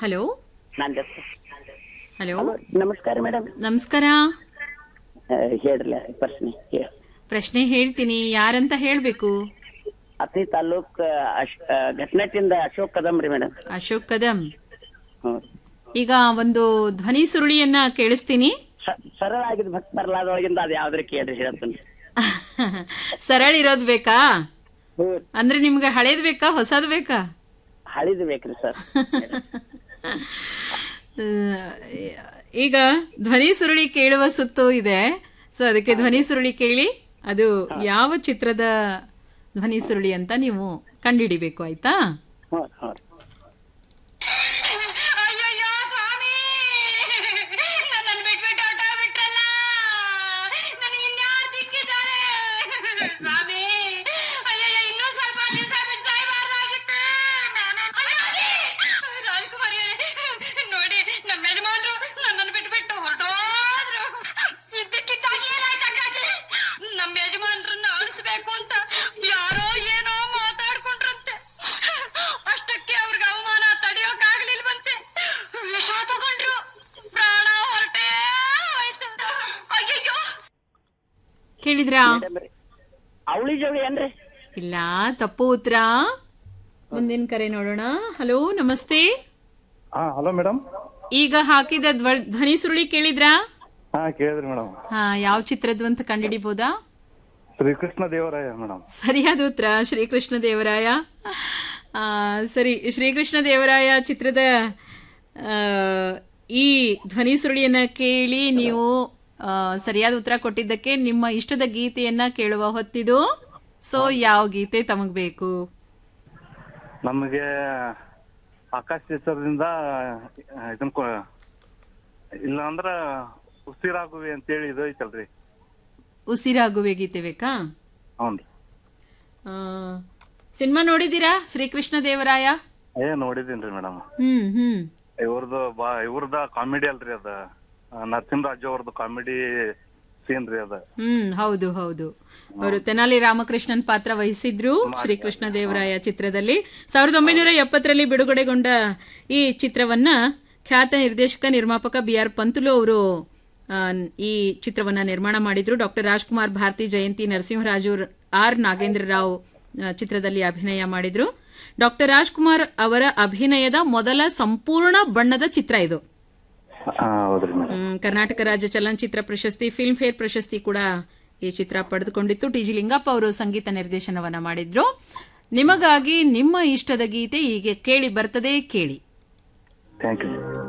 hello ನಂದು hello ನಮಸ್ಕಾರ madam ನಮಸ್ಕಾರ ಹೇಳ್ರಲ್ಲ ಪ್ರಶ್ನೆ ಹೇಳಿ ಪ್ರಶ್ನೆ ಹೇಳ್ತೀನಿ ಯಾರಂತ ಹೇಳ್ಬೇಕು ಅತಿ ತಾಲೂಕ್ ಅಶ್ ಆ, ಘಟನೆಟಿಂದ ಅಶೋಕ್ ಕದಮ್ ರೀ ಮೇಡಮ್ ಅಶೋಕ್ ಕದಂ ಹ್ಞೂ ಈಗ ಒಂದು ಧ್ವನಿ ಸುರುಳಿಯನ್ನ ಕೇಳಿಸ್ತೀನಿ ಸ- ಸರಳ ಆಗಿದ್ ಭಕ್ತ ಬರ್ಲಾದೊಳಗಿಂದ ಅದು ಯಾವ್ದ್ರ ಕೇಳ್ರಿ ಹೇಳ್ತೀನಿ ಸರಳ ಇರೋದ್ ಬೇಕಾ ಹ್ಞೂ ಅಂದ್ರೆ ನಿಮ್ಗೆ ಹಳೇದ್ ಬೇಕಾ ಹೊಸದ್ ಬೇಕಾ ಹಳಿದ್ ಬೇಕ್ರಿ ಸರ್ ಆ, ಈಗ ಧ್ವನಿ ಸುರುಳಿ ಕೇಳುವ ಸುತ್ತು ಇದೆ ಸೊ ಅದಕ್ಕೆ ಧ್ವನಿ ಸುರುಳಿ ಕೇಳಿ ಅದು ಯಾವ ಚಿತ್ರದ ಧ್ವನಿ ಸುರುಳಿ ಅಂತ ನೀವು ಕಂಡುಹಿಡಿಬೇಕು ಆಯ್ತಾ ಹ್ಞೂ ಹ್ಞೂ ಅಯ್ಯಯ್ಯೋ ಸ್ವಾಮಿ ನನ್ನನ್ನು ಬಿಟ್ಬಿಟ್ಟು ಹೊರ್ಟೋಗ್ಬಿಟ್ರಲ್ಲ ನನಗೆ ಇನ್ಯಾರು ಸಿಕ್ಕಿದ್ದಾರೆ ಸ್ವಾಮಿ ಅಯ್ಯಯ್ಯ ಇನ್ನೂ ಸ್ವಲ್ಪ ದಿವಸ ಬಿಟ್ಟು ಸಾಯ್ಬಾರ್ದಾಗಿತ್ತು ನಾನು ರಾಜ್ಕುಮಾರಿ ನೋಡಿ ನಮ್ಮ ಯಜಮಾನ್ರು ನನ್ನನ್ನು ಬಿಟ್ಬಿಟ್ಟು ಹೊರಟೋದ್ರು ಇದ್ದಕ್ಕಿದ್ದಾಗಿ ಏನಾಯ್ತು ಅಕ್ಕಾಜಿ ನಮ್ಮ ಯಜಮಾನ್ರನ್ನ ಅಳಿಸ್ಬೇಕು ಅಂತ ಯಾರೋ ಏನೋ ಮಾತಾಡ್ಕೊಂಡ್ರಂತೆ ಅಷ್ಟಕ್ಕೆ ಅವ್ರಿಗೆ ಅವಮಾನ ತಡೆಯೋಕಾಗ್ಲಿಲ್ವಂತೆ ವಿಷ ತಗೊಂಡ್ರು ಪ್ರಾಣ ಹೊರಟೇ ಹೋಯ್ತು ಅಯ್ಯಯ್ಯೋ ಕೇಳಿದ್ರಾ ಮೇಡಮ್ ರೀ ಅವಳಿ ಜೋಗಿ ಏನ್ರಿ ಇಲ್ಲ ತಪ್ಪು ಉತ್ತರ ಮುಂದಿನ ಕರೆ ನೋಡೋಣ ಹಲೋ ನಮಸ್ತೆ ಹಾ ಹಲೋ ಮೇಡಮ್ ಈಗ ಹಾಕಿದ ಧ್ವ- ಧ್ವನಿ ಸುರುಳಿ ಕೇಳಿದ್ರಾ ಹಾ ಕೇಳಿದ್ರಿ ಮೇಡಮ್ ಹಾ ಯಾವ ಚಿತ್ರದ್ದು ಅಂತ ಕಂಡುಹಿಡಿಬಹುದಾ ಶ್ರೀಕೃಷ್ಣ ದೇವರಾಯ ಮೇಡಮ್ ಸರಿಯಾದ ಉತ್ತರ ಶ್ರೀಕೃಷ್ಣ ದೇವರಾಯ ಆ, ಸರಿ ಶ್ರೀಕೃಷ್ಣ ದೇವರಾಯ ಚಿತ್ರದ ಆ, ಈ ಧ್ವನಿ ಸುರುಳಿಯನ್ನ ಕೇಳಿ ನೀವು ಆ, ಸರಿಯಾದ ಉತ್ತರ ಕೊಟ್ಟಿದ್ದಕ್ಕೆ ನಿಮ್ಮ ಇಷ್ಟದ ಗೀತೆಯನ್ನ ಕೇಳುವ ಹೊತ್ತಿದು ಸೊ ಯಾವ ಗೀತೆ ತಮಗ್ ಬೇಕು ನಮಗೆ ಆಕಾಶ ಚಿತ್ರದಿಂದ ಇದನ್ ಕೊ ಇಲ್ಲ ಅಂದ್ರ ಉಸಿರಾಗುವೆ ಅಂತೇಳಿ ಇದು ಐತಲ್ರಿ ಉಸಿರಾಗುವೆ ಗೀತೆ ಬೇಕಾ ಹ್ಞೂನ್ರಿ ಆ, ಸಿನಿಮಾ ನೋಡಿದ್ದೀರಾ ಶ್ರೀಕೃಷ್ಣ ದೇವರಾಯ ಏ ನೋಡಿದೀನ್ರಿ ಮೇಡಮ್ ಹ್ಮ್ ಹ್ಮ್ ಇವ್ರದ್ದು ಬಾ ಇವ್ರದ ಕಾಮಿಡಿ ಅಲ್ರಿ ಅದ ಆ, ನರಸಿಂಹರಾಜು ಅವ್ರದ್ದು ಕಾಮಿಡಿ ಸೀನ್ ರೀ ಅದ ಹ್ಮ್ ಹೌದು ಹೌದು ಅವರು ತೆನಾಲಿ ರಾಮಕೃಷ್ಣನ್ ಪಾತ್ರ ವಹಿಸಿದ್ರು ಶ್ರೀಕೃಷ್ಣ ದೇವರಾಯ ಚಿತ್ರದಲ್ಲಿ ಸಾವಿರದ ಒಂಬೈನೂರ ಎಪ್ಪತ್ತರಲ್ಲಿ ಬಿಡುಗಡೆಗೊಂಡ ಈ ಚಿತ್ರವನ್ನ ಖ್ಯಾತ ನಿರ್ದೇಶಕ ನಿರ್ಮಾಪಕ ಬಿ ಆರ್ ಪಂತುಲು ಅವರು ಆ, ಈ ಚಿತ್ರವನ್ನ ನಿರ್ಮಾಣ ಮಾಡಿದ್ರು ಡಾಕ್ಟರ್ ರಾಜ್ಕುಮಾರ್ ಭಾರತಿ ಜಯಂತಿ ನರಸಿಂಹರಾಜು ಆರ್ ನಾಗೇಂದ್ರ ರಾವ್ ಆ, ಚಿತ್ರದಲ್ಲಿ ಅಭಿನಯ ಮಾಡಿದ್ರು ಡಾಕ್ಟರ್ ರಾಜ್ಕುಮಾರ್ ಅವರ ಅಭಿನಯದ ಮೊದಲ ಸಂಪೂರ್ಣ ಬಣ್ಣದ ಚಿತ್ರ ಇದು ಹಾ ಹೌದ್ರಿ ಮೇಡಮ್ ಹ್ಮ್, ಕರ್ನಾಟಕ ರಾಜ್ಯ ಚಲನಚಿತ್ರ ಪ್ರಶಸ್ತಿ ಫಿಲ್ಮ್ ಫೇರ್ ಪ್ರಶಸ್ತಿ ಕೂಡ ಈ ಚಿತ್ರ ಪಡೆದುಕೊಂಡಿತ್ತು ಟಿ ಜಿ ಲಿಂಗಪ್ಪ ಅವರು ಸಂಗೀತ ನಿರ್ದೇಶನವನ್ನ ಮಾಡಿದ್ರು ನಿಮಗಾಗಿ ನಿಮ್ಮ ಇಷ್ಟದ ಗೀತೆ ಹೀಗೆ ಕೇಳಿ ಬರ್ತದೆ ಕೇಳಿ ಥ್ಯಾಂಕ್ ಯು